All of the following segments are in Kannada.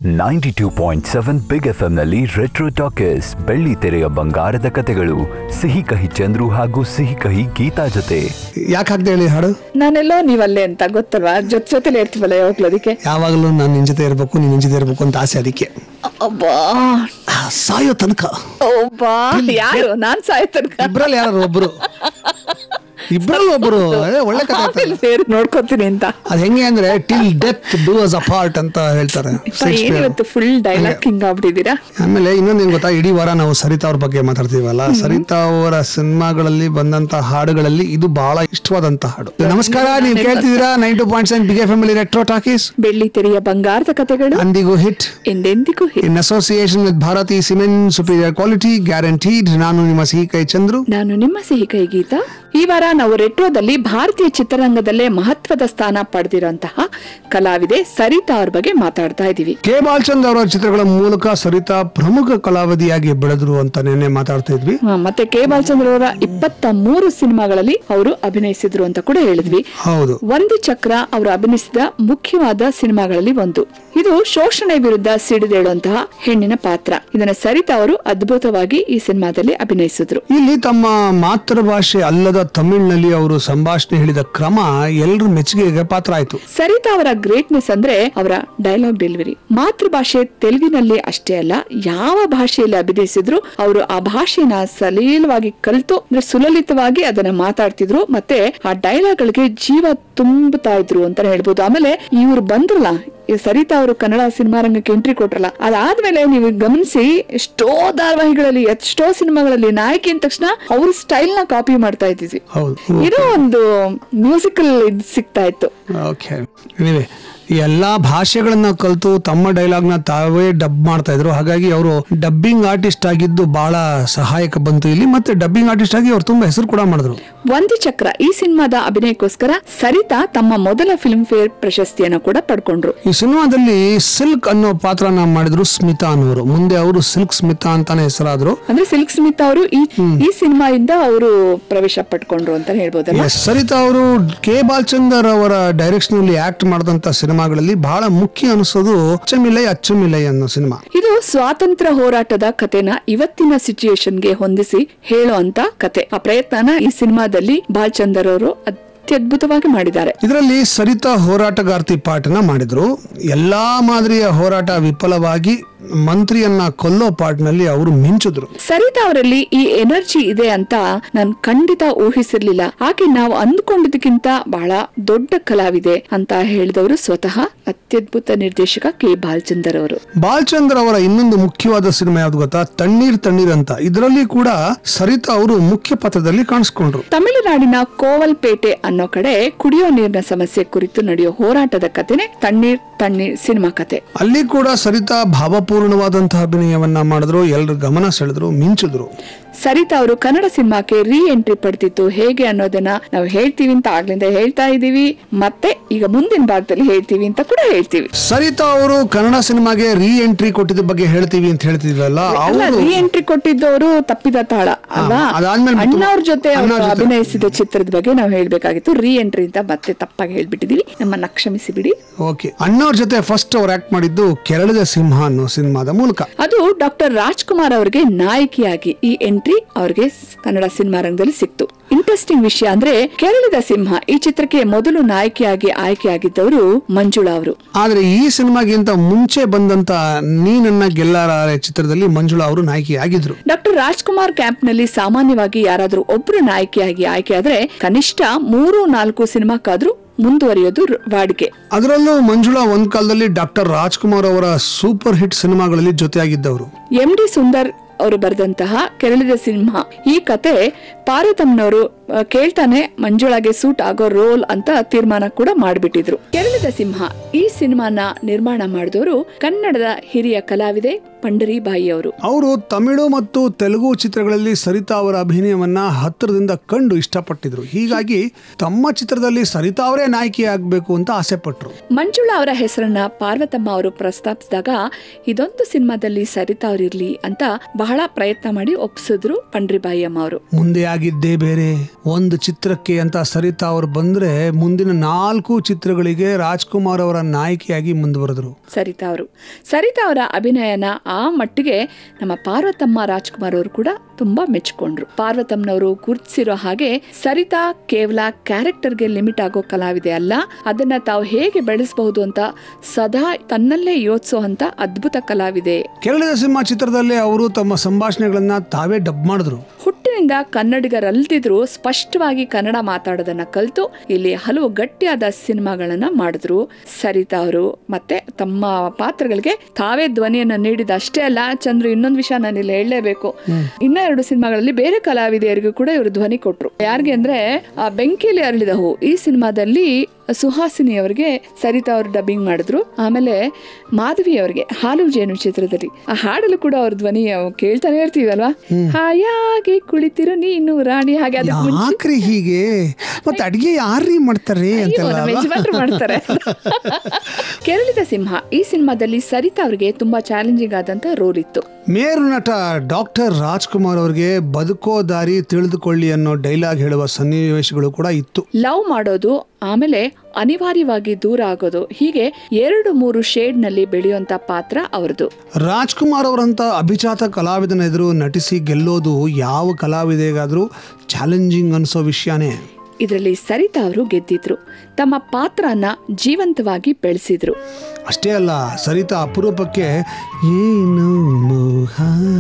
Ninety two point seven big F ನಲ್ಲಿ ರೆಟ್ರೋ ಟಾಕರ್ಸ್ ಬೆಳ್ಳಿ ತೆರೆಯ ಬಂಗಾರದ ಕತೆಗಳು ಸಿಹಿ ಕಹಿ ಚಂದ್ರು ಹಾಗೂ ಸಿಹಿ ಕಹಿ ಗೀತಾ ಜೊತೆ ಯಾಕೆ ಹಾಕ್ದೆ ಹೇಳಿ ಹಾಡು ನಾನೆಲ್ಲೋ ನೀವಲ್ಲೇ ಅಂತ ಗೊತ್ತಲ್ವಾ ಜೊತೆ ಜೊತೆಲಿ ಇರ್ತೀವಲ್ಲ ಯಾವಾಗ್ಲೂ ಅದಕ್ಕೆ ಯಾವಾಗಲೂ ನಾನು ನಿನ್ ಜೊತೆ ಇರಬೇಕು ನೀನ್ ನಿನ್ ಜೊತೆ ಇರಬೇಕು ಅಂತ ಆಸೆ ಅದಕ್ಕೆ ಅಬ್ಬಾ ಆ, ಸಾಯೋ ತನಕ ಒಬ್ಬಾ ಯಾರು ನಾನ್ ಸಾಯೋ ತನಕ ಇಬ್ರಲ್ಲಿ ಯಾರು ಒಬ್ರು ಇಬ್ರಲ್ಲಿ ಒಬ್ರು ಏ, ಒಳ್ಳೆ ಕಥೆ ಆಯ್ತಲ್ಲ. ಆಮೇಲೆ ಸೇರಿ ನೋಡ್ಕೋತೀನಿ ಅಂತ ಅದ್ ಹೆಂಗೆ ಅಂದ್ರೆ till death do us apart ಅಂತ ಹೇಳ್ತಾರೆ Shakespeare. ಏನಿವತ್ತು ಫುಲ್ ಡೈಲಾಗ್ ಕಿಂಗ್ ಆಗ್ಬಿಟ್ಟಿದ್ದೀರಾ ಆಮೇಲೆ ಇನ್ನೊಂದು ಏನ್ ಗೊತ್ತಾ ಇಡೀ ವಾರ ನಾವು ಸರಿತಾ ಅವ್ರ ಬಗ್ಗೆ ಮಾತಾಡ್ತೀವಲ್ಲ ಸರಿತಾ ಅವರ ಸಿನಿಮಾಗಳಲ್ಲಿ ಬಂದಂತ ಹಾಡುಗಳಲ್ಲಿ ಇದು ಬಹಳ ಇಷ್ಟವಾದಂತ ಹಾಡು ನಮಸ್ಕಾರ ನೀವು ಕೇಳ್ತಿದ್ದೀರಾ nine two point seven big F M retro talkies ಬೆಳ್ಳಿ ತೆರೆಯ ಬಂಗಾರದ ಕತೆಗಳು ಅಂದಿಗೂ ಹಿಟ್ ಎಂದೆಂದಿಗೂ ಹಿ- in association with Bharathi cement superior quality guaranteed ನಾನು ನಿಮ್ಮ ಸಿಹಿ ಕೈ ಚಂದ್ರು ನಾನು ನಿಮ್ಮ ಸಿಹಿ ಕೈ ಗೀತಾ ಈ ವಾರ ನಾವು ರೆಟ್ರೋದಲ್ಲಿ ಭಾರತೀಯ ಚಿತ್ರರಂಗದಲ್ಲೇ ಮಹತ್ವದ ಸ್ಥಾನ ಪಡೆದಿರುವಂತಹ ಕಲಾವಿದೆ ಸರಿತಾ ಅವ್ರ ಬಗ್ಗೆ ಮಾತಾಡ್ತಾ ಇದೀವಿ ಕೆ ಬಾಲ್ಚಂದ್ ಅವರ ಚಿತ್ರಗಳ ಮೂಲಕ ಸರಿತಾ ಪ್ರಮುಖ ಕಲಾವಿದೆಯಾಗಿ ಬೆಳೆದ್ರು ಅಂತ ನೆನ್ನೆ ಮಾತಾಡ್ತಾ ಇದ್ವಿ ಹ, ಮತ್ತೆ ಕೆ ಬಾಲಚಂದ್ರ ಅವರ ಇಪ್ಪತ್ತ ಮೂರು ಸಿನಿಮಾಗಳಲ್ಲಿ ಅವರು ಅಭಿನಯಿಸಿದ್ರು ಅಂತ ಕೂಡ ಹೇಳಿದ್ವಿ ಹೌದು ಒಂದು ಚಕ್ರ ಅವರು ಅಭಿನಯಿಸಿದ ಮುಖ್ಯವಾದ ಸಿನಿಮಾಗಳಲ್ಲಿ ಒಂದು ಇದು ಶೋಷಣೆ ವಿರುದ್ಧ ಸಿಡಿದೇಳುವಂತಹ ಹೆಣ್ಣಿನ ಪಾತ್ರ ಇದನ್ನ ಸರಿತಾ ಅವರು ಅದ್ಭುತವಾಗಿ ಈ ಸಿನಿಮಾದಲ್ಲಿ ಅಭಿನಯಿಸಿದ್ರು ಇಲ್ಲಿ ತಮ್ಮ ಮಾತೃಭಾಷೆ ಅಲ್ಲದ ತಮಿಳಿನಲ್ಲಿ ಅವರು ಸಂಭಾಷಣೆ ಹೇಳಿದ ಕ್ರಮ ಎಲ್ಲರ ಮೆಚ್ಚುಗೆಗೆ ಪಾತ್ರ ಆಯ್ತು ಸರಿತಾ ಅವರ ಗ್ರೇಟ್ನೆಸ್ ಅಂದ್ರೆ ಅವರ ಡೈಲಾಗ್ ಡೆಲಿವರಿ ಮಾತೃಭಾಷೆ ತೆಲುಗಿನಲ್ಲಿ ಅಷ್ಟೇ ಅಲ್ಲ ಯಾವ ಭಾಷೆಯಲ್ಲಿ ಅಭಿನಯಿಸಿದ್ರು ಅವರು ಆ ಭಾಷೆನ ಸಲೀಲವಾಗಿ ಕಲಿತು ಅಂದ್ರೆ ಸುಲಲಿತವಾಗಿ ಅದನ್ನ ಮಾತಾಡ್ತಿದ್ರು ಮತ್ತೆ ಆ ಡೈಲಾಗ್ ಗಳಿಗೆ ಜೀವ ತುಂಬುತ್ತಾ ಇದ್ರು ಅಂತ ಹೇಳ್ಬೋದು ಆಮೇಲೆ ಇವ್ರು ಬಂದ್ರಲ್ಲ ಈ ಸರಿತಾ ಅವರು ಕನ್ನಡ ಸಿನಿಮಾ ರಂಗಕ್ಕೆ ಎಂಟ್ರಿ ಕೊಟ್ರಲ್ಲ ಅದಾದ್ಮೇಲೆ ನೀವು ಗಮನಿಸಿ ಎಷ್ಟೋ ಧಾರಾವಾಹಿಗಳಲ್ಲಿ ಎಷ್ಟೋ ಸಿನಿಮಾಗಳಲ್ಲಿ ನಾಯಕಿ ಅಂದ ತಕ್ಷಣ ಅವ್ರ ಸ್ಟೈಲ್ ನ ಕಾಪಿ ಮಾಡ್ತಾ ಇದ್ದೀವಿ ಹೌದು ಇದು ಒಂದು ಮ್ಯೂಸಿಕಲ್ ಇದು ಸಿಗ್ತಾ ಇತ್ತು ಓಕೆ ಎನಿವೆ ಎಲ್ಲಾ ಭಾಷೆಗಳನ್ನ ಕಲಿತು ತಮ್ಮ ಡೈಲಾಗ್ ನ ತಾವೇ ಡಬ್ ಮಾಡ್ತಾ ಇದ್ರು ಹಾಗಾಗಿ ಅವರು ಡಬ್ಬಿಂಗ್ ಆರ್ಟಿಸ್ಟ್ ಆಗಿದ್ದು ಬಹಳ ಸಹಾಯಕ ಬಂತು ಇಲ್ಲಿ ಮತ್ತೆ ಡಬ್ಬಿಂಗ್ ಆರ್ಟಿಸ್ಟ್ ಆಗಿ ಅವ್ರು ತುಂಬಾ ಹೆಸರು ಕೂಡ ಮಾಡಿದ್ರು ಒಂದು ಚಕ್ರ ಈ ಸಿನಿಮಾದ ಅಭಿನಯಕ್ಕೋಸ್ಕರ ಸರಿತಾ ತಮ್ಮ ಮೊದಲ ಫಿಲ್ಮ್ ಫೇರ್ ಪ್ರಶಸ್ತಿಯನ್ನು ಕೂಡ ಪಡ್ಕೊಂಡ್ರು ಈ ಸಿನಿಮಾದಲ್ಲಿ ಸಿಲ್ಕ್ ಅನ್ನೋ ಪಾತ್ರನ ಮಾಡಿದ್ರು ಸ್ಮಿತಾ ಅನ್ನೋರು ಮುಂದೆ ಅವರು ಸಿಲ್ಕ್ ಸ್ಮಿತಾ ಅಂತಾನೆ ಹೆಸರಾದ್ರು ಅಂದ್ರೆ ಸಿಲ್ಕ್ ಸ್ಮಿತ್ ಅವರು ಈ ಈ ಸಿನಿಮಾಯಿಂದ ಅವರು ಪ್ರವೇಶ ಪಡ್ಕೊಂಡ್ರು ಅಂತ ಹೇಳ್ಬೋದಲ್ಲ Yes, ಸರಿತಾ ಅವರು ಕೆ ಬಾಲ್ಚಂದರ್ ಅವರ ಡೈರೆಕ್ಷನ್ ಅಲ್ಲಿ ಆಕ್ಟ್ ಮಾಡಿದಂತ ಸಿನಿಮಾಗಳಲ್ಲಿ ಬಹಳ ಮುಖ್ಯ ಅನಿಸೋದು ಅಚ್ಚಮಿಲೈ ಅಚ್ಚಮಿಲೈ ಅನ್ನೋ ಸಿನಿಮಾ ಇದು ಸ್ವಾತಂತ್ರ್ಯ ಹೋರಾಟದ ಕಥೆನ ಇವತ್ತಿನ ಸಿಚುಯೇಷನ್ಗೆ ಹೊಂದಿಸಿ ಹೇಳೋ ಅಂತ ಕತೆ ಆ ಪ್ರಯತ್ನನ ಈ ಸಿನಿಮಾದಲ್ಲಿ ಬಾಲ್ಚಂದರ್ ಅವರು ಅತ್ಯದ್ಭುತವಾಗಿ ಮಾಡಿದ್ದಾರೆ ಇದರಲ್ಲಿ ಸರಿತಾ ಹೋರಾಟಗಾರ್ತಿ ಪಾಠನ ಮಾಡಿದ್ರು ಎಲ್ಲಾ ಮಾದರಿಯ ಹೋರಾಟ ವಿಫಲವಾಗಿ ಮಂತ್ರಿಯನ್ನ ಕೊಲ್ಲೋ ಪಾಟ್ನಲ್ಲಿ ಅವರು ಮಿಂಚಿದ್ರು ಸರಿತಾ ಅವರಲ್ಲಿ ಈ ಎನರ್ಜಿ ಇದೆ ಅಂತ ನಾನು ಖಂಡಿತ ಊಹಿಸಿರ್ಲಿಲ್ಲ ಆಕೆ ನಾವು ಅಂದ್ಕೊಂಡಿದ್ದಕ್ಕಿಂತ ಬಹಳ ದೊಡ್ಡ ಕಲಾವಿದೆ ಅಂತ ಹೇಳಿದವರು ಸ್ವತಃ ಅತ್ಯದ್ಭುತ ನಿರ್ದೇಶಕ ಕೆ ಬಾಲಚಂದರ್ ಅವರು ಬಾಲ್ಚಂದ್ರ ಅವರ ಇನ್ನೊಂದು ಮುಖ್ಯವಾದ ಸಿನಿಮಾ ಯಾವ್ದು ಗೊತ್ತಾ ತಣ್ಣೀರ್ ತಣ್ಣೀರ್ ಅಂತ ಇದರಲ್ಲಿ ಕೂಡ ಸರಿತಾ ಅವರು ಮುಖ್ಯ ಪಾತ್ರದಲ್ಲಿ ಕಾಣಿಸ್ಕೊಂಡ್ರು ತಮಿಳುನಾಡಿನ ಕೋವಲ್ಪೇಟೆ ಅನ್ನೋ ಕಡೆ ಕುಡಿಯೋ ನೀರಿನ ಸಮಸ್ಯೆ ಕುರಿತು ನಡೆಯೋ ಹೋರಾಟದ ಕಥೆನೆ ತಣ್ಣೀರ್ ತಣ್ಣೀರ್ ಸಿನಿಮಾ ಕತೆ ಅಲ್ಲಿ ಕೂಡ ಸರಿತಾ ಭಾವಪೂರ್ಣವಾದಂತಹ ಅಭಿನಯವನ್ನ ಮಾಡಿದ್ರು ಎಲ್ರ ಗಮನ ಸೆಳೆದ್ರು ಮಿಂಚಿದ್ರು ಸರಿತಾ ಅವರು ಕನ್ನಡ ಸಿನಿಮಾಕ್ಕೆ ರೀ ಎಂಟ್ರಿ ಪಡ್ತಿತ್ತು ಹೇಗೆ ಅನ್ನೋದನ್ನ ನಾವು ಹೇಳ್ತೀವಿ ಅಂತ ಆಗ್ಲಿಂದ ಹೇಳ್ತಾ ಇದೀವಿ ಮತ್ತೆ ಈಗ ಮುಂದಿನ ಭಾಗದಲ್ಲಿ ಹೇಳ್ತೀವಿ ಅಂತ ಕೂಡ ಹೇಳ್ತೀವಿ ಸರಿತಾ ಅವರು ಕನ್ನಡ ಸಿನಿಮಾಗೆ ರೀ ಎಂಟ್ರಿ ಕೊಟ್ಟಿದ್ದ ಬಗ್ಗೆ ಹೇಳ್ತೀವಿ ಅಂತ ಹೇಳ್ತಿದ್ವಲ್ಲ ಅಲ್ಲ ಅವರು ರೀ ಎಂಟ್ರಿ ಕೊಟ್ಟಿದ್ದವರು ತಪ್ಪಿದ ತಾಳ ಅಲ್ವಾ ಅದಾದ್ಮೇಲೆ ಮತ್ತೆ- ಅಣ್ಣವ್ರ ಜೊತೆ ಅವ್ರು ಅಣ್ಣವ್ರ ಜೊತೆ. ಅಭಿನಯಿಸಿದ ಚಿತ್ರದ ಬಗ್ಗೆ ನಾವು ಹೇಳ್ಬೇಕಾಗಿತ್ತು ರೀ ಎಂಟ್ರಿ ಅಂತ ಮತ್ತೆ ತಪ್ಪಾಗಿ ಹೇಳ್ಬಿಟ್ಟಿದೀವಿ ನಮ್ಮನ್ನ ಕ್ಷಮಿಸಿ ಬಿಡಿ ಓಕೆ ಅಣ್ಣವ್ರ ಜೊತೆ ಫಸ್ಟ್ ಅವ್ರು ಆಕ್ಟ್ ಮಾಡಿದ್ದು ಕೆರಳದ ಸಿಂಹ ಅನ್ನೋ ಸಿನಿಮಾದ ಮೂಲಕ ಅದು ಡಾಕ್ಟರ್ ರಾಜ್ಕುಮಾರ್ ಅವರಿಗೆ ನಾಯಕಿಯಾಗಿ ಈ ಎಂಟ್ರಿ ಅವ್ರಿಗೆ ಸ್- ಕನ್ನಡ ಸಿನಿಮಾ ರಂಗದಲ್ಲಿ ಸಿಕ್ತು ಇಂಟ್ರೆಸ್ಟಿಂಗ್ ವಿಷಯ ಅಂದ್ರೆ ಕೆರಳಿದ ಸಿಂಹ ಈ ಚಿತ್ರಕ್ಕೆ ಮೊದಲು ನಾಯಕಿಯಾಗಿ ಆಯ್ಕೆಯಾಗಿದ್ದವರು ಮಂಜುಳಾ ಅವರು ಆದ್ರೆ ಈ ಸಿನಿಮಾಗಿಂತ ಮುಂಚೆ ಬಂದಂತ ನೀನನ್ನ ಗೆಲ್ಲಾರ ಚಿತ್ರದಲ್ಲಿ ಮಂಜುಳಾ ಅವರು ನಾಯಕಿ ಆಗಿದ್ರು ಡಾಕ್ಟರ್ ರಾಜ್ಕುಮಾರ್ ಕ್ಯಾಂಪ್ ನಲ್ಲಿ ಸಾಮಾನ್ಯವಾಗಿ ಯಾರಾದ್ರೂ ಒಬ್ರು ನಾಯಕಿಯಾಗಿ ಆಯ್ಕೆ ಆದ್ರೆ ಕನಿಷ್ಠ ಮೂರು ನಾಲ್ಕು ಸಿನಿಮಾಕ್ಕಾದ್ರೂ ಮುಂದುವರಿಯೋದು ರ- ವಾಡಿಕೆ ಅದರಲ್ಲೂ ಮಂಜುಳಾ ಒಂದ್ ಕಾಲದಲ್ಲಿ ಡಾಕ್ಟರ್ ರಾಜ್ಕುಮಾರ್ ಅವರ ಸೂಪರ್ ಹಿಟ್ ಸಿನಿಮಾಗಳಲ್ಲಿ ಜೊತೆಯಾಗಿದ್ದವರು ಎಂ ಡಿ ಸುಂದರ್ ಅವರು ಬರೆದಂತಹ ಕೆರಳಿದ ಸಿಂಹ ಈ ಕತೆ ಪಾರ್ವತಮ್ಮನವರು ಆ, ಕೇಳ್ತಾನೆ ಮಂಜುಳಾಗೆ ಸೂಟ್ ಆಗೋ ರೋಲ್ ಅಂತ ತೀರ್ಮಾನ ಕೂಡ ಮಾಡಿಬಿಟ್ಟಿದ್ರು ಕೆರಳಿದ ಸಿಂಹ ಈ ಸಿನಿಮಾನ ನಿರ್ಮಾಣ ಮಾಡಿದವರು ಕನ್ನಡದ ಹಿರಿಯ ಕಲಾವಿದೆ ಪಂಡರಿಬಾಯಿ ಅವರು ಅವರು ತಮಿಳು ಮತ್ತು ತೆಲುಗು ಚಿತ್ರಗಳಲ್ಲಿ ಸರಿತಾ ಅವರ ಅಭಿನಯವನ್ನ ಹತ್ತಿರದಿಂದ ಕಂಡು ಇಷ್ಟಪಟ್ಟಿದ್ರು ಹೀಗಾಗಿ ತಮ್ಮ ಚಿತ್ರದಲ್ಲಿ ಸರಿತಾ ಅವರೇ ನಾಯಕಿ ಆಗಬೇಕು ಅಂತ ಆಸೆ ಪಟ್ರು ಮಂಜುಳಾ ಅವರ ಹೆಸರನ್ನ ಪಾರ್ವತಮ್ಮ ಅವರು ಪ್ರಸ್ತಾಪಿಸಿದಾಗ ಇದೊಂದು ಸಿನಿಮಾದಲ್ಲಿ ಸರಿತಾ ಅವ್ರಿರ್ಲಿ ಅಂತ ಬಹಳ ಪ್ರಯತ್ನ ಮಾಡಿ ಒಪ್ಸಿದ್ರು ಪಂಡ್ರಿಬಾಯಿ ಅಮ್ಮ ಅವರು ಮುಂದೆ ಆಗಿದ್ದೇ ಬೇರೆ ಒಂದು ಚಿತ್ರಕ್ಕೆ ಅಂತ ಸರಿತಾ ಅವರು ಬಂದ್ರೆ ಮುಂದಿನ ನಾಲ್ಕು ಚಿತ್ರಗಳಿಗೆ ರಾಜ್ಕುಮಾರ್ ಅವರ ನಾಯಕಿಯಾಗಿ ಮುಂದುವರೆದ್ರು ಸರಿತಾ ಅವರು ಸರಿತಾ ಅವರ ಅಭಿನಯನ ಆ ಮಟ್ಟಿಗೆ ನಮ್ಮ ಪಾರ್ವತಮ್ಮ ರಾಜ್ಕುಮಾರ್ ಅವರು ಕೂಡ ತುಂಬಾ ಮೆಚ್ಕೊಂಡ್ರು ಪಾರ್ವತಮ್ಮನವರು ಗುರುತಿಸಿರೋ ಹಾಗೆ ಸರಿತಾ ಕೇವಲ ಕ್ಯಾರೆಕ್ಟರ್ಗೆ ಲಿಮಿಟ್ ಆಗೋ ಕಲಾವಿದೆ ಅಲ್ಲ ಅದನ್ನ ತಾವು ಹೇಗೆ ಬೆಳೆಸಬಹುದು ಅಂತ ಸದಾ ತನ್ನಲ್ಲೇ ಯೋಚಿಸೋ ಅಂತ ಅದ್ಭುತ ಕಲಾವಿದೆ ಕೆರಳಿದ ಸಿಂಹ ಚಿತ್ರದಲ್ಲಿ ಅವರು ತಮ್ಮ ಸಂಭಾಷಣೆಗಳನ್ನ ತಾವೇ ಡಬ್ ಮಾಡಿದ್ರು ಹುಟ್ಟಿನಿಂದ ಕನ್ನಡಿಗರಲ್ದಿದ್ರು ಸ್ಪಷ್ಟವಾಗಿ ಕನ್ನಡ ಮಾತಾಡೋದನ್ನ ಕಲಿತು ಇಲ್ಲಿ ಹಲವು ಗಟ್ಟಿಯಾದ ಸಿನಿಮಾಗಳನ್ನ ಮಾಡಿದ್ರು ಸರಿತಾ ಅವರು ಮತ್ತೆ ತಮ್ಮ ಪಾತ್ರಗಳಿಗೆ ತಾವೇ ಧ್ವನಿಯನ್ನ ನೀಡಿದ ಅಷ್ಟೇ ಅಲ್ಲ ಚಂದ್ರು ಇನ್ನೊಂದು ವಿಷಯ ನಾನು ಇಲ್ಲಿ ಹೇಳಲೇಬೇಕು ಇನ್ನ ಎರಡು ಸಿನಿಮಾಗಳಲ್ಲಿ ಬೇರೆ ಕಲಾವಿದೆಯರಿಗೂ ಕೂಡ ಇವರು ಧ್ವನಿ ಕೊಟ್ರು ಯಾರಿಗೆ ಅಂದ್ರೆ ಆ ಬೆಂಕಿಯಲ್ಲಿ ಅರಳಿದ ಹೂ ಈ ಸಿನಿಮಾದಲ್ಲಿ ಸುಹಾಸಿನಿ ಅವರಿಗೆ ಸರಿತಾ ಅವರು ಡಬ್ಬಿಂಗ್ ಮಾಡಿದ್ರು ಆಮೇಲೆ ಮಾಧವಿ ಅವರಿಗೆ ಹಾಲು ಜೇನು ಚಿತ್ರದಲ್ಲಿ ಆ ಹಾಡಲು ಕೂಡ ಅವ್ರ ಧ್ವನಿ ಕೇಳ್ತಾನೆ ಇರ್ತೀವಲ್ವಾ ಹಾಯಾಗಿ ಕುಳಿತಿರು ನೀನು ರಾಣಿ ಹಾಗೆ ಅದಕ್ಕೆ ಮುಂಚೆ ಯಾಕ್ರಿ ಹೀಗೆ ಮತ್ತೆ ಅಡಿಗೆ ಯಾರ್ರೀ ಮಾಡ್ತಾರ್ರಿ ಅಯ್ಯೋ, ಅಂತೆಲ್ಲ ನಮ್ಮ ಅಲ್ವಾ? ಯಜಮಾನ್ರು ಮಾಡ್ತಾರೆ ಕೆರಳಿದ ಸಿಂಹ ಈ ಸಿನಿಮಾದಲ್ಲಿ ಸರಿತಾ ಅವರಿಗೆ ತುಂಬಾ ಚಾಲೆಂಜಿಂಗ್ ಆದಂತ ರೋಲ್ ಇತ್ತು ಮೇರು ನಟ ಡಾಕ್ಟರ್ ರಾಜ್ಕುಮಾರ್ ಅವರಿಗೆ ಬದುಕೋ ದಾರಿ ತಿಳಿದುಕೊಳ್ಳಿ ಅನ್ನೋ ಡೈಲಾಗ್ ಹೇಳುವ ಸನ್ನಿವೇಶಗಳು ಕೂಡ ಇತ್ತು ಲವ್ ಮಾಡೋದು ಆಮೇಲೆ ಅನಿವಾರ್ಯವಾಗಿ ದೂರ ಆಗೋದು ಹೀಗೆ ಎರಡು ಮೂರು ಶೇಡ್ ನಲ್ಲಿ ಬೆಳೆಯುವಂತ ಪಾತ್ರ ಅವರದು ರಾಜ್ಕುಮಾರ್ ಅವರಂತ ಅಭಿಜಾತ ಕಲಾವಿದನ ಎದುರು ನಟಿಸಿ ಗೆಲ್ಲೋದು ಯಾವ ಕಲಾವಿದೆಗಾದ್ರೂ ಚಾಲೆಂಜಿಂಗ್ ಅನ್ಸೋ ವಿಷಯನೇ ಇದರಲ್ಲಿ ಸರಿತಾ ಅವರು ಗೆದ್ದಿದ್ರು ತಮ್ಮ ಪಾತ್ರನ ಜೀವಂತವಾಗಿ ಬೆಳೆಸಿದ್ರು ಅಷ್ಟೇ ಅಲ್ಲ ಸರಿತಾ ಅಪರೂಪಕ್ಕೆ ಏನು ಮೋಹ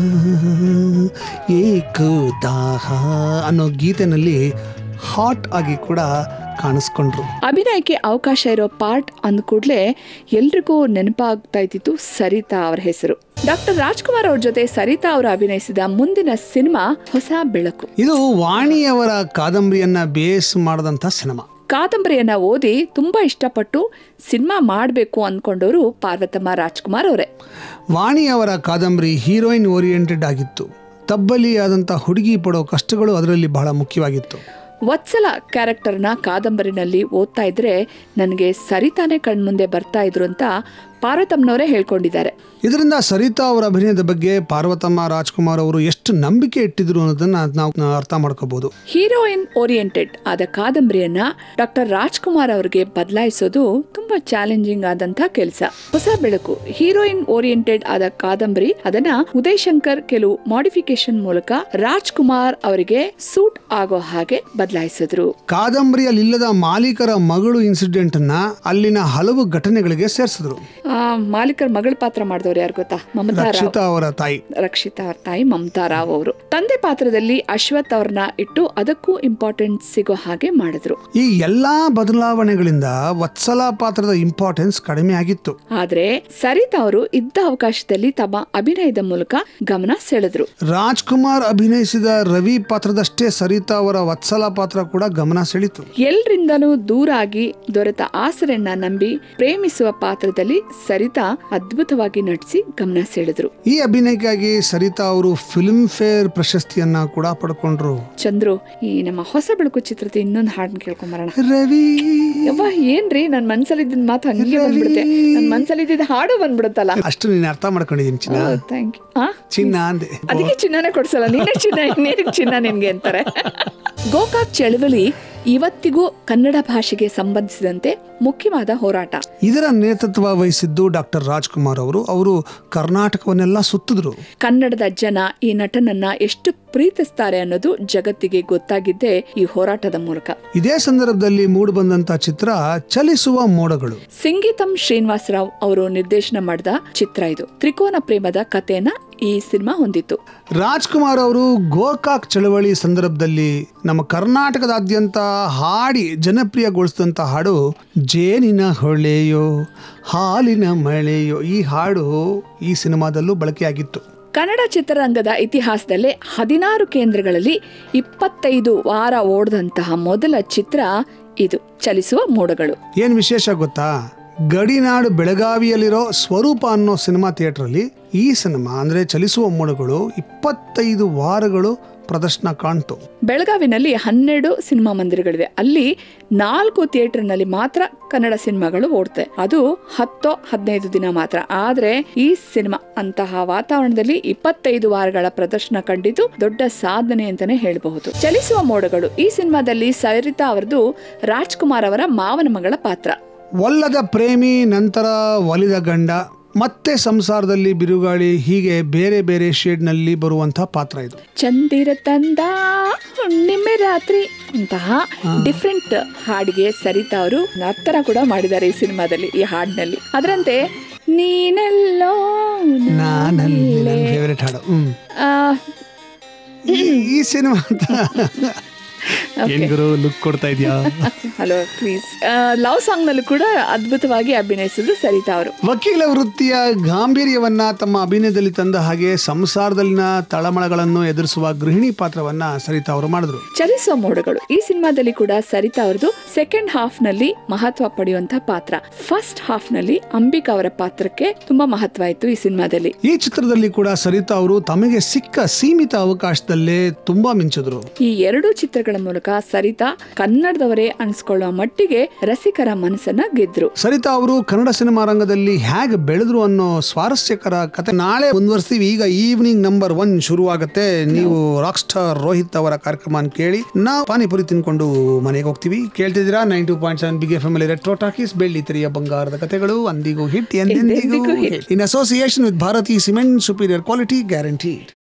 ಏಕೋ ದಾಹ ಅನ್ನೋ ಗೀತೆನಲ್ಲಿ ಹಾಟ್ ಆಗಿ ಕೂಡ ಕಾಣಿಸ್ಕೊಂಡ್ರು ಅಭಿನಯಕ್ಕೆ ಅವಕಾಶ ಇರೋ ಪಾರ್ಟ್ ಅಂದ ಕೂಡಲೇ ಎಲ್ರಿಗೂ ನೆನಪಾಗ್ತಾ ಇದ್ದಿತ್ತು ಸರಿತಾ ಅವರ ಹೆಸರು ಡಾಕ್ಟರ್ ರಾಜ್ಕುಮಾರ್ ಅವ್ರ ಜೊತೆ ಸರಿತಾ ಅವರು ಅಭಿನಯಿಸಿದ ಮುಂದಿನ ಸಿನಿಮಾ ಹೊಸ ಬೆಳಕು ಇದು ವಾಣಿಯವರ ಕಾದಂಬರಿಯನ್ನ ಬೇಸ್ ಮಾಡಿದಂಥ ಸಿನಿಮಾ ಕಾದಂಬರಿಯನ್ನ ಓದಿ ತುಂಬಾ ಇಷ್ಟಪಟ್ಟು ಸಿನಿಮಾ ಮಾಡಬೇಕು ಅಂದ್ಕೊಂಡವರು ಪಾರ್ವತಮ್ಮ ರಾಜ್ಕುಮಾರ್ ಅವರೇ ವಾಣಿಯವರ ಕಾದಂಬರಿ ಹೀರೋಯಿನ್ ಓರಿಯೆಂಟೆಡ್ ಆಗಿತ್ತು ತಬ್ಬಲಿ ಆದಂಥ ಹುಡುಗಿ ಪಡೋ ಕಷ್ಟಗಳು ಅದರಲ್ಲಿ ಬಹಳ ಮುಖ್ಯವಾಗಿತ್ತು ವತ್ಸಲ ಕ್ಯಾರೆಕ್ಟರ್ನ ಕಾದಂಬರಿನಲ್ಲಿ ಓದ್ತಾ ಇದ್ರೆ ನನಗೆ ಸರಿತಾನೆ ಕಣ್ಮುಂದೆ ಬರ್ತಾ ಇದ್ರು ಅಂತ ಪಾರ್ವತಮ್ಮನವರೇ ಹೇಳ್ಕೊಂಡಿದ್ದಾರೆ ಇದರಿಂದ ಸರಿತಾ ಅವರ ಅಭಿನಯದ ಬಗ್ಗೆ ಪಾರ್ವತಮ್ಮ ರಾಜ್ಕುಮಾರ್ ಅವರು ಎಷ್ಟು ನಂಬಿಕೆ ಇಟ್ಟಿದ್ರು ಅನ್ನೋದನ್ನ ನಾವು ಅರ್ಥ ಮಾಡ್ಕೋಬಹುದು ಹೀರೋಯಿನ್ ಓರಿಯೆಂಟೆಡ್ ಆದ ಕಾದಂಬರಿಯನ್ನ ಡಾಕ್ಟರ್ ರಾಜ್ಕುಮಾರ್ ಅವರಿಗೆ ಬದಲಾಯಿಸೋದು ತುಂಬಾ ಚಾಲೆಂಜಿಂಗ್ ಆದಂತ ಕೆಲಸ ಹೊಸ ಬೆಳಕು ಹೀರೋಯಿನ್ ಓರಿಯೆಂಟೆಡ್ ಆದ ಕಾದಂಬರಿ ಅದನ್ನ ಉದಯ್ ಶಂಕರ್ ಕೆಲವು ಮಾಡಿಫಿಕೇಶನ್ ಮೂಲಕ ರಾಜ್ಕುಮಾರ್ ಅವರಿಗೆ ಸೂಟ್ ಆಗೋ ಹಾಗೆ ಬದಲಾಯಿಸಿದ್ರು ಕಾದಂಬರಿಯಲ್ಲಿಲ್ಲದ ಮಾಲೀಕರ ಮಗಳು ಇನ್ಸಿಡೆಂಟ್ ಅನ್ನ ಅಲ್ಲಿನ ಹಲವು ಘಟನೆಗಳಿಗೆ ಸೇರಿಸಿದ್ರು ಆ ಮಾಲೀಕರ ಮಗಳ ಪಾತ್ರ ಮಾಡಿದವ್ರು ಯಾರು ಗೊತ್ತಾ ಮಮತಾ ರಾವ್ ರಕ್ಷಿತಾ ಅವರ ತಾಯಿ ರಕ್ಷಿತಾ ಅವ್ರ ತಾಯಿ ಮಮತಾ ರಾವ್ ಅವರು ತಂದೆ ಪಾತ್ರದಲ್ಲಿ ಅಶ್ವಥ್ ಅವ್ರನ್ನ ಇಟ್ಟು ಅದಕ್ಕೂ ಇಂಪಾರ್ಟೆನ್ಸ್ ಸಿಗೋ ಹಾಗೆ ಮಾಡಿದ್ರು ಈ ಎಲ್ಲಾ ಬದಲಾವಣೆಗಳಿಂದ ವತ್ಸಲ ಪಾತ್ರದ ಇಂಪಾರ್ಟೆನ್ಸ್ ಕಡಿಮೆ ಆಗಿತ್ತು ಆದ್ರೆ ಸರಿತಾ ಅವರು ಇದ್ದ ಅವಕಾಶದಲ್ಲಿ ತಮ್ಮ ಅಭಿನಯದ ಮೂಲಕ ಗಮನ ಸೆಳೆದ್ರು ರಾಜ್ಕುಮಾರ್ ಅಭಿನಯಿಸಿದ ರವಿ ಪಾತ್ರದಷ್ಟೇ ಸರಿತಾ ಅವರ ವತ್ಸಲ ಪಾತ್ರ ಕೂಡ ಗಮನ ಸೆಳೀತು ಎಲ್ರಿಂದಲೂ ದೂರ ಆಗಿ ದೊರೆತ ಆಸರೆಯನ್ನ ನಂಬಿ ಪ್ರೇಮಿಸುವ ಪಾತ್ರದಲ್ಲಿ ಸರಿತಾ ಅದ್ಭುತವಾಗಿ ನಟಿಸಿ ಗಮನ ಸೆಳೆದ್ರು ಈ ಅಭಿನಯಕ್ಕಾಗಿ ಸರಿತಾ ಅವರು ಫಿಲ್ಮ್ ಫೇರ್ ಪ್ರಶಸ್ತಿಯನ್ನ ಕೂಡ ಪಡ್ಕೊಂಡ್ರು ಚಂದ್ರು ಈ ನಮ್ಮ ಹೊಸ ಬೆಳಕು ಚಿತ್ರದ ಇನ್ನೊಂದು ಹಾಡನ್ನ ಕೇಳ್ಕೊಂಬರೋಣ ರವಿ ಯವ್ವ ಏನ್ರಿ ನನ್ ಮನ್ಸಲ್ಲಿದ್ದ ಮಾತು ಹಂಗೆ ಬಂದ್ಬಿಡುತ್ತೆ ನನ್ ಮನ್ಸಲ್ಲಿದ್ದ ಹಾಡು ಬಂದ್ಬಿಡುತ್ತಲ್ಲ ಅಷ್ಟು ನೀನು ಅರ್ಥ ಮಾಡ್ಕೊಂಡಿದ್ದೀನಿ ಚಿನ್ನ ಥ್ಯಾಂಕ್ ಯು ಆ ಚಿನ್ನ ಅಂದೆ ಅದಕ್ಕೆ ಚಿನ್ನನೇ ಕೊಡ್ಸಲ್ಲ ನೀನೇ ಚಿನ್ನ ಇನ್ನೇನು ಚಿನ್ನ ನಿನ್ಗೆ ಅಂತಾರೆ ಗೋಕಾಕ್ ಚಳವಳಿ ಇವತ್ತಿಗೂ ಕನ್ನಡ ಭಾಷೆಗೆ ಸಂಬಂಧಿಸಿದಂತೆ ಮುಖ್ಯವಾದ ಹೋರಾಟ ಇದರ ನೇತೃತ್ವ ವಹಿಸಿದ್ದು ಡಾಕ್ಟರ್ ರಾಜ್ಕುಮಾರ್ ಅವರು ಅವರು ಕರ್ನಾಟಕವನ್ನೆಲ್ಲ ಸುತ್ತಿದ್ರು ಕನ್ನಡದ ಜನ ಈ ನಟನನ್ನ ಎಷ್ಟು ಪ್ರೀತಿಸ್ತಾರೆ ಅನ್ನೋದು ಜಗತ್ತಿಗೆ ಗೊತ್ತಾಗಿದ್ದೇ ಈ ಹೋರಾಟದ ಮೂಲಕ ಇದೇ ಸಂದರ್ಭದಲ್ಲಿ ಮೂಡಿಬಂದಂತ ಚಿತ್ರ ಚಲಿಸುವ ಮೋಡಗಳು ಸಿಂಗೀತಂ ಶ್ರೀನಿವಾಸರಾವ್ ಅವರು ನಿರ್ದೇಶನ ಮಾಡಿದ ಚಿತ್ರ ಇದು ತ್ರಿಕೋನ ಪ್ರೇಮದ ಕಥೆಯನ್ನ ಈ ಸಿನಿಮಾ ಹೊಂದಿತ್ತು ರಾಜ್ಕುಮಾರ್ ಅವರು ಗೋಕಾಕ್ ಚಳವಳಿ ಸಂದರ್ಭದಲ್ಲಿ ನಮ್ಮ ಕರ್ನಾಟಕದಾದ್ಯಂತ ಹಾಡಿ ಜನಪ್ರಿಯಗೊಳಿಸಿದಂಥ ಹಾಡು ಜೇನಿನ ಹೊಳೆಯೋ ಹಾಲಿನ ಮಳೆಯೋ ಈ ಹಾಡು ಈ ಸಿನಿಮಾದಲ್ಲೂ ಬಳಕೆಯಾಗಿತ್ತು ಕನ್ನಡ ಚಿತ್ರರಂಗದ ಇತಿಹಾಸದಲ್ಲೇ ಹದಿನಾರು ಕೇಂದ್ರಗಳಲ್ಲಿ ಇಪ್ಪತ್ತೈದು ವಾರ ಓಡಿದಂತಹ ಮೊದಲ ಚಿತ್ರ ಇದು ಚಲಿಸುವ ಮೋಡಗಳು ಏನು ವಿಶೇಷ ಗೊತ್ತಾ ಗಡಿನಾಡು ಬೆಳಗಾವಿಯಲ್ಲಿರೋ ಸ್ವರೂಪ ಅನ್ನೋ ಸಿನಿಮಾ ಥಿಯೇಟ್ರಲ್ಲಿ ಈ ಸಿನಿಮಾ ಅಂದ್ರೆ ಚಲಿಸುವ ಮೋಡಗಳು ಇಪ್ಪತ್ತೈದು ವಾರಗಳು ಪ್ರದರ್ಶನ ಕಾಣ್ತು ಬೆಳಗಾವಿನಲ್ಲಿ ಹನ್ನೆರಡು ಸಿನಿಮಾ ಮಂದಿರಗಳಿವೆ ಅಲ್ಲಿ ನಾಲ್ಕು ಥಿಯೇಟರ್ನಲ್ಲಿ ಮಾತ್ರ ಕನ್ನಡ ಸಿನಿಮಾಗಳು ಓಡ್ತವೆ ಅದು ಹತ್ತೋ ಹದಿನೈದು ದಿನ ಮಾತ್ರ ಆದ್ರೆ ಈ ಸಿನಿಮಾ ಅಂತಹ ವಾತಾವರಣದಲ್ಲಿ ಇಪ್ಪತ್ತೈದು ವಾರಗಳ ಪ್ರದರ್ಶನ ಕಂಡಿದ್ದು ದೊಡ್ಡ ಸಾಧನೆ ಅಂತಾನೆ ಹೇಳಬಹುದು ಚಲಿಸುವ ಮೋಡಗಳು ಈ ಸಿನಿಮಾದಲ್ಲಿ ಸರಿತಾ ಅವರದು ರಾಜ್ಕುಮಾರ್ ಅವರ ಮಾವನ ಮಗಳ ಪಾತ್ರ ಒಲ್ಲದ ಪ್ರೇಮಿ ನಂತರ ಒಲಿದ ಗಂಡ ಮತ್ತೆ ಸಂಸಾರದಲ್ಲಿ ಬಿರುಗಾಳಿ ಹೀಗೆ ಬೇರೆ ಬೇರೆ ಶೇಡ್ನಲ್ಲಿ ಬರುವಂತಹ ಪಾತ್ರ ಇದು ಚಂದಿರ ತಂದ ಹುಣ್ಣಿಮೆ ರಾತ್ರಿ ಅಂತಹ ಡಿಫ್ರೆಂಟ್ ಹಾಡಿಗೆ ಸರಿತಾ ಅವರು ನರ್ತನ ಕೂಡ ಮಾಡಿದ್ದಾರೆ ಈ ಸಿನಿಮಾದಲ್ಲಿ ಈ ಹಾಡಿನಲ್ಲಿ ಅದರಂತೆ ನೀನೆಲ್ಲೋ ನಾನಲ್ಲಿ ನನ್ನ ನಾನಲ್ಲೇ. ಫೇವರೆಟ್ ಹಾಡು ಹ್ಮ್ ಆ, ಈ- ಈ ಸಿನಿಮಾ ಏನ್ ಗುರು ಲುಕ್ ಕೊಡ್ತಾ ಇದೆಯಾ ಹಲೋ ಪ್ಲೀಸ್ ಲವ್ ಸಾಂಗ್ ನಲ್ಲೂ ಕೂಡ ಅದ್ಭುತವಾಗಿ ಅಭಿನಯಿಸಿದ್ರು ಸರಿತಾ ಅವರು ವಕೀಲ ವೃತ್ತಿಯ ಗಾಂಭೀರ್ಯವನ್ನ ತಮ್ಮ ಅಭಿನಯದಲ್ಲಿ ತಂದ ಹಾಗೆ ಸಂಸಾರದಲ್ಲಿನ ತಳಮಳಗಳನ್ನು ಎದುರಿಸುವ ಗೃಹಿಣಿ ಪಾತ್ರವನ್ನ ಸರಿತಾ ಅವರು ಮಾಡಿದ್ರು ಚಲಿಸುವ ಮೋಡಗಳು ಈ ಸಿನಿಮಾದಲ್ಲಿ ಕೂಡ ಸರಿತಾ ಅವರದು ಸೆಕೆಂಡ್ ಹಾಫ್ ನಲ್ಲಿ ಮಹತ್ವ ಪಡೆಯುವಂತಹ ಪಾತ್ರ ಫಸ್ಟ್ ಹಾಫ್ ನಲ್ಲಿ ಅಂಬಿಕಾ ಅವರ ಪಾತ್ರಕ್ಕೆ ತುಂಬಾ ಮಹತ್ವ ಇತ್ತು ಈ ಸಿನಿಮಾದಲ್ಲಿ ಈ ಚಿತ್ರದಲ್ಲಿ ಕೂಡ ಸರಿತಾ ಅವರು ತಮಗೆ ಸಿಕ್ಕ ಸೀಮಿತ ಅವಕಾಶದಲ್ಲೇ ತುಂಬಾ ಮಿಂಚಿದ್ರು ಈ ಎರಡು ಚಿತ್ರಗಳ ಮೂಲಕ ಸರಿತಾ ಕನ್ನಡದವರೇ ಅನ್ಸ್ಕೊಳ್ಳುವ ಮಟ್ಟಿಗೆ ರಸಿಕರ ಮನಸ್ಸನ್ನ ಗೆದ್ರು ಸರಿತಾ ಅವರು ಕನ್ನಡ ಸಿನಿಮಾ ರಂಗದಲ್ಲಿ ಹೇಗೆ ಬೆಳೆದ್ರು ಅನ್ನೋ ಸ್ವಾರಸ್ಯಕರ ಕತೆ ನಾಳೆ ಮುಂದುವರಿಸ್ತೀವಿ ಈಗ ಈವ್ನಿಂಗ್ ನಂಬರ್ ಒನ್ ಶುರುವಾಗುತ್ತೆ ನೀವು ರಾಕ್ ಸ್ಟಾರ್ ರೋಹಿತ್ ಅವರ ಕಾರ್ಯಕ್ರಮ ಕೇಳಿ ನಾವು ಪಾನಿಪುರಿ ತಿನ್ಕೊಂಡು ಮನೆಗೆ ಹೋಗ್ತೀವಿ ಕೇಳ್ತಿದ್ದೀರಾ nine two point seven big F M retro talkies ಬೆಳ್ಳಿ ತೆರೆಯ ಬಂಗಾರದ ಕತೆಗಳು ಅಂದಿಗೂ ಹಿಟ್ ಎಂದೆಂದಿಗೂ ಎಂದೆಂದಿಗೂ hit. Hit in association with Bharathi cement superior quality guaranteed